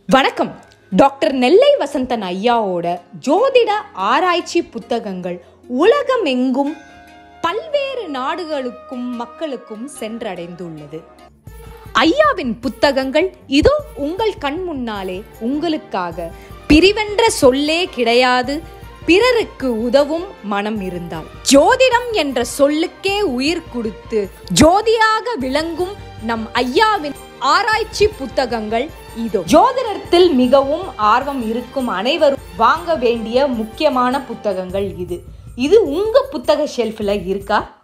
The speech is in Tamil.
வணக்கம் டாக்டர் நெல்லை வசந்தன் ஐயாவோட ஜோதிட ஆராய்ச்சி புத்தகங்கள் உலகமெங்கும் பல்வேறு நாடுகளுக்கும் மக்களுக்கும் சென்றடைந்துள்ளது ஐயாவின் புத்தகங்கள் இதோ உங்கள் கண் முன்னாலே உங்களுக்காக பிரிவென்ற சொல்லே கிடையாது பிறருக்கு உதவும் மனம் இருந்தால் ஜோதிடம் என்ற சொல்லுக்கே உயிர் கொடுத்து ஜோதியாக விளங்கும் நம் ஐயாவின் ஆராய்ச்சி புத்தகங்கள் இதோ ஜோதிடத்தில் மிகவும் ஆர்வம் இருக்கும் அனைவரும் வாங்க வேண்டிய முக்கியமான புத்தகங்கள் இது இது உங்க புத்தக ஷெல்ஃபில் இருக்கா